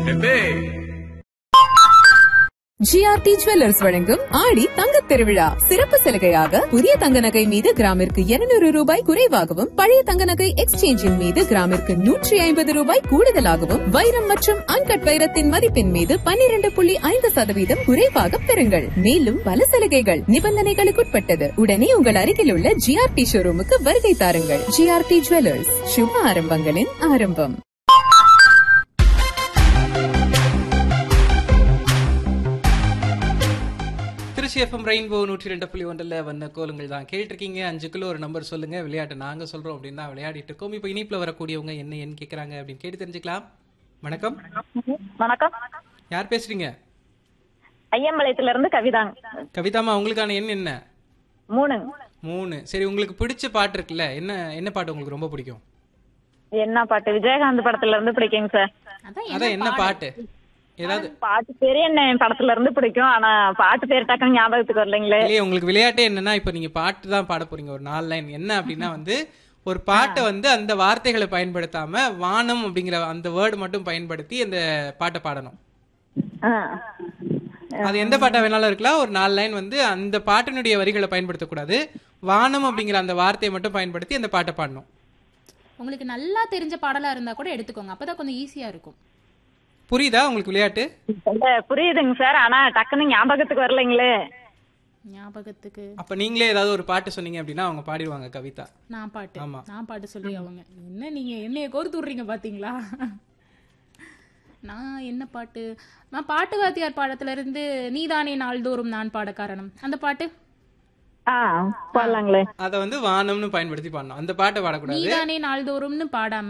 GRT jewellers வழங்கும் ஆடி தங்கத் திருவிழா சிறப்பு சலுகையாக புதிய தங்க நகை மீது கிராமிற்கு 200 ரூபாய் குறைவாகவும் பழைய தங்க நகை எக்ஸ்சேஞ்சின் மீது கிராமிற்கு நூற்றி ஐம்பது ரூபாய் கூடுதலாகவும் வைரம் மற்றும் அன்கட் வைரத்தின் மதிப்பின் மீது 12.5% புள்ளி ஐந்து சதவீதம் குறைவாக பெறுங்கள் மேலும் பல சலுகைகள் நிபந்தனைகளுக்குட்பட்டது உடனே உங்கள் அருகில் உள்ள ஜிஆர்டி ஷோரூமுக்கு வருகை தாருங்கள் ஜிஆர்டி ஜுவல்லர்ஸ் சுப ஆரம்பங்களின் ஆரம்பம் திருச்சி எஃப்எம் ரெயின்போ நூற்றி ரெண்டு புள்ளி ஒன்றில் வந்த கோலுங்கள் தான் கேட்டிருக்கீங்க அஞ்சுக்குள்ள ஒரு நம்பர் சொல்லுங்க விளையாட்டு நாங்க சொல்றோம் அப்படின்னு தான் விளையாடிட்டு இருக்கோம் இப்போ இனிப்புல வரக்கூடியவங்க என்ன என்ன கேட்கறாங்க அப்படின்னு கேட்டு தெரிஞ்சுக்கலாம் வணக்கம் வணக்கம் யார் பேசுறீங்க ஐயம்பாளையத்துல இருந்து கவிதாங்க கவிதாமா உங்களுக்கான எண் என்ன மூணு மூணு சரி உங்களுக்கு பிடிச்ச பாட்டு இருக்குல்ல என்ன என்ன பாட்டு உங்களுக்கு ரொம்ப பிடிக்கும் என்ன பாட்டு விஜயகாந்த் படத்துல இருந்து பிடிக்குங்க சார் அதான் என்ன பாட்டு ஏதாவது பாட்டு பேரு என்ன படத்துல இருந்து பிடிக்கும் ஆனா பாட்டு பேர் டக்குன்னு ஞாபகத்துக்கு வரலைங்களே இல்லையே உங்களுக்கு விளையாட்டே என்னன்னா இப்போ நீங்க பாட்டு தான் பாட போறீங்க ஒரு நாலு லைன் என்ன அப்படின்னா வந்து ஒரு பாட்டை வந்து அந்த வார்த்தைகளை பயன்படுத்தாம வானம் அப்படிங்கிற அந்த வேர்டு மட்டும் பயன்படுத்தி அந்த பாட்டை பாடணும் ஆ. அது எந்த பாட்டா வேணாலும் இருக்கலாம் ஒரு நாலு லைன் வந்து அந்த பாட்டினுடைய வரிகளை பயன்படுத்தக்கூடாது வானம் அப்படிங்கிற அந்த வார்த்தையை மட்டும் பயன்படுத்தி அந்த பாட்டை பாடணும் உங்களுக்கு நல்லா தெரிஞ்ச பாடலா இருந்தா கூட எடுத்துக்கோங்க அப்பதான் கொஞ்சம் ஈஸியா இருக்கும் புரியுதா உங்களுக்கு விளையாட்டு இல்ல, புரியுதுங்க சார் ஆனா டக்குன்னு ஞாபகத்துக்கு வரலைங்களே ஞாபகத்துக்கு அப்ப நீங்களே ஏதாவது ஒரு பாட்டு சொன்னீங்க அப்படின்னா அவங்க பாடிடுவாங்க கவிதா நான் பாட்டு ஆமா. நான் பாட்டு சொல்லி அவங்க என்ன நீங்க என்னைய கோர்த்து விடுறீங்க பாத்தீங்களா நான் என்ன பாட்டு நான் பாட்டு வாத்தியார் பாடத்துல இருந்து நீதானே நாள்தோறும் நான் பாட காரணம் அந்த பாட்டு ஆ பாடலாங்களே அதை வந்து வானம்னு பயன்படுத்தி பாடணும் அந்த பாட்டை பாடக்கூடாது நீதானே நாள்தோறும்னு பாடாம